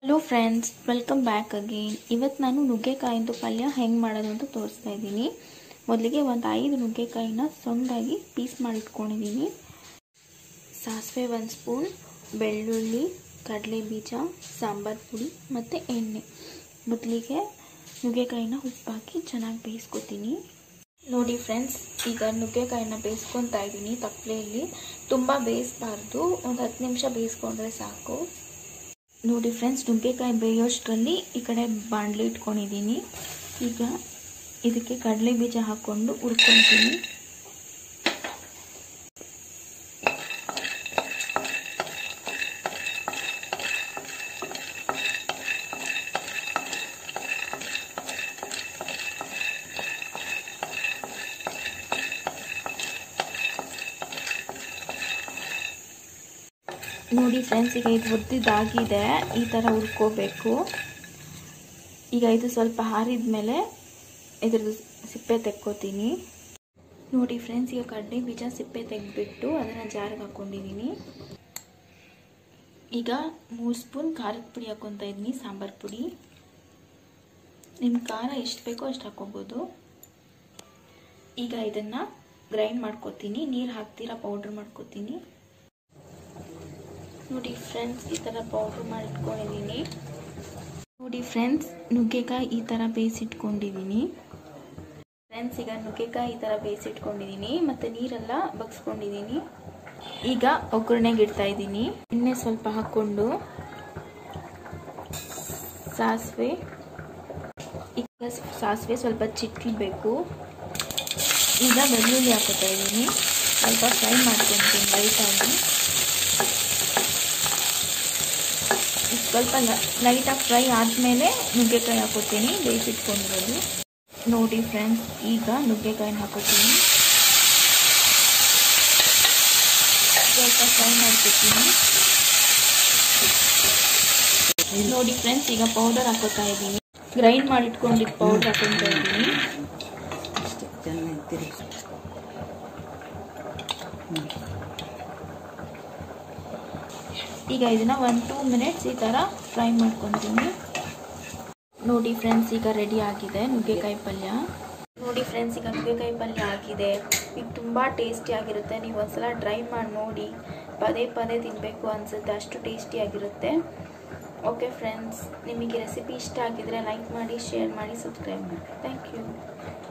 hello friends welcome back again ಇವತ್ತು ನಾನು ನುಗ್ಗೆಕಾಯಿಂದು ಪಲ್ಯ ಹೆಂಗೆ ಮಾಡೋದು ಅಂತ ತೋರಿಸ್ತಾ ಇದ್ದೀನಿ ಮೊದಲಿಗೆ ಒಂದು ಐದು ನುಗ್ಗೆಕಾಯಿನ ಸಣ್ಣದಾಗಿ ಪೀಸ್ ಮಾಡಿಟ್ಕೊಂಡಿದ್ದೀನಿ ಸಾಸಿವೆ ಒಂದು ಸ್ಪೂನ್ ಬೆಳ್ಳುಳ್ಳಿ ಕಡಲೆ ಬೀಜ ಸಾಂಬಾರು ಪುಡಿ ಮತ್ತು ಎಣ್ಣೆ ಮೊದಲಿಗೆ ನುಗ್ಗೆಕಾಯಿನ ಉಪ್ಪಾಕಿ ಚೆನ್ನಾಗಿ ಬೇಯಿಸ್ಕೊತೀನಿ ನೋಡಿ ಫ್ರೆಂಡ್ಸ್ ಈಗ ನುಗ್ಗೆಕಾಯಿನ ಬೇಯಿಸ್ಕೊತಾ ಇದ್ದೀನಿ ತಪ್ಪಲೆಯಲ್ಲಿ ತುಂಬ ಬೇಯಿಸಬಾರ್ದು ಒಂದು ಹತ್ತು ನಿಮಿಷ ಬೇಯಿಸ್ಕೊಂಡ್ರೆ ಸಾಕು ನೋಡಿ ಫ್ರೆಂಡ್ಸ್ ನುಗ್ಗೆಕಾಯಿ ಬೇಯೋಷ್ಟರಲ್ಲಿ ಈ ಕಡೆ ಬಾಣಲಿ ಇಟ್ಕೊಂಡಿದ್ದೀನಿ ಈಗ ಇದಕ್ಕೆ ಕಡಲೆ ಬೀಜ ಹಾಕ್ಕೊಂಡು ಹುರ್ಕೊತೀನಿ ನೋಡಿ ಫ್ರೆಂಡ್ಸ್ ಈಗ ಇದು ಹುರಿದಿದ್ದಾಗಿದೆ ಈ ಥರ ಹುರ್ಕೋಬೇಕು ಈಗ ಇದು ಸ್ವಲ್ಪ ಹಾರಿದ ಮೇಲೆ ಇದ್ರದ್ದು ಸಿಪ್ಪೆ ತೆಕ್ಕೋತೀನಿ ನೋಡಿ ಫ್ರೆಂಡ್ಸ್ ಈಗ ಕಡಲೆ ಬೀಜ ಸಿಪ್ಪೆ ತೆಗೆದ್ಬಿಟ್ಟು ಅದನ್ನು ಜಾರಿಗೆ ಹಾಕ್ಕೊಂಡಿದ್ದೀನಿ ಈಗ ಮೂರು ಸ್ಪೂನ್ ಖಾರದ ಪುಡಿ ಹಾಕ್ಕೊತಾ ಇದ್ದೀನಿ ಸಾಂಬಾರು ಪುಡಿ ನಿಮ್ಮ ಖಾರ ಎಷ್ಟು ಬೇಕೋ ಅಷ್ಟು ಹಾಕ್ಕೋಬೋದು ಈಗ ಇದನ್ನು ಗ್ರೈಂಡ್ ಮಾಡ್ಕೊತೀನಿ ನೀರು ಹಾಕ್ತೀರಾ ಪೌಡ್ರ್ ಮಾಡ್ಕೊತೀನಿ ನೋಡಿ ಫ್ರೆಂಡ್ಸ್ ಈ ಥರ ಪೌಡ್ರ್ ಮಾಡಿಟ್ಕೊಂಡಿದ್ದೀನಿ ನೋಡಿ ಫ್ರೆಂಡ್ಸ್ ನುಗ್ಗೆಕಾಯಿ ಈ ಥರ ಬೇಯಿಸಿಟ್ಕೊಂಡಿದ್ದೀನಿ ಫ್ರೆಂಡ್ಸ್ ಈಗ ನುಗ್ಗೆಕಾಯಿ ಈ ಥರ ಬೇಯಿಸಿಟ್ಕೊಂಡಿದ್ದೀನಿ ಮತ್ತು ನೀರೆಲ್ಲ ಬಗ್ಸ್ಕೊಂಡಿದ್ದೀನಿ ಈಗ ಒಗ್ಗರಣೆಗೆ ಇಡ್ತಾ ಇದ್ದೀನಿ ಎಣ್ಣೆ ಸ್ವಲ್ಪ ಹಾಕ್ಕೊಂಡು ಸಾಸಿವೆ ಈಗ ಸಾಸಿವೆ ಸ್ವಲ್ಪ ಚಿಟ್ಲಿಬೇಕು ಈಗ ಬೆಳ್ಳುಳ್ಳಿ ಹಾಕೋತಾ ಇದ್ದೀನಿ ಸ್ವಲ್ಪ ಫ್ರೈ ಮಾಡ್ಕೊತೀನಿ ಲೈಟಾಗಿ ಸ್ವಲ್ಪ ಲೈಟಾಗಿ ಫ್ರೈ ಆದಮೇಲೆ ನುಗ್ಗೆಕಾಯಿ ಹಾಕೋತೀನಿ ಬೇಯಿಸಿಟ್ಕೊಂಡಿರೋದು ನೋಡಿ ಫ್ರೆಂಡ್ಸ್ ಈಗ ನುಗ್ಗೆಕಾಯಿನ ಹಾಕೋತೀನಿ ಸ್ವಲ್ಪ ಫ್ರೈ ಮಾಡ್ಕೊತೀನಿ ನೋಡಿ ಫ್ರೆಂಡ್ಸ್ ಈಗ ಪೌಡರ್ ಹಾಕೋತಾ ಇದ್ದೀನಿ ಗ್ರೈಂಡ್ ಮಾಡಿಟ್ಕೊಂಡಿದ್ದು ಪೌಡರ್ ಹಾಕೊತಾ ಇದ್ದೀನಿ ಈಗ ಇದನ್ನ ಒಂದು ಟೂ ಮಿನಿಟ್ಸ್ ಈ ಥರ ಫ್ರೈ ಮಾಡ್ಕೊತೀನಿ ನೋಡಿ ಫ್ರೆಂಡ್ಸ್ ಈಗ ರೆಡಿ ಆಗಿದೆ ನುಗ್ಗೆಕಾಯಿ ಪಲ್ಯ ನೋಡಿ ಫ್ರೆಂಡ್ಸ್ ಈಗ ನುಗ್ಗೆಕಾಯಿ ಪಲ್ಯ ಆಗಿದೆ ಇದು ತುಂಬ ಟೇಸ್ಟಿಯಾಗಿರುತ್ತೆ ನೀವು ಒಂದ್ಸಲ ಟ್ರೈ ಮಾಡಿ ನೋಡಿ ಪದೇ ಪದೇ ತಿನ್ನಬೇಕು ಅನಿಸುತ್ತೆ ಅಷ್ಟು ಟೇಸ್ಟಿಯಾಗಿರುತ್ತೆ ಓಕೆ ಫ್ರೆಂಡ್ಸ್ ನಿಮಗೆ ರೆಸಿಪಿ ಇಷ್ಟ ಆಗಿದ್ರೆ ಲೈಕ್ ಮಾಡಿ ಶೇರ್ ಮಾಡಿ ಸಬ್ಸ್ಕ್ರೈಬ್ ಮಾಡಿ ಥ್ಯಾಂಕ್ ಯು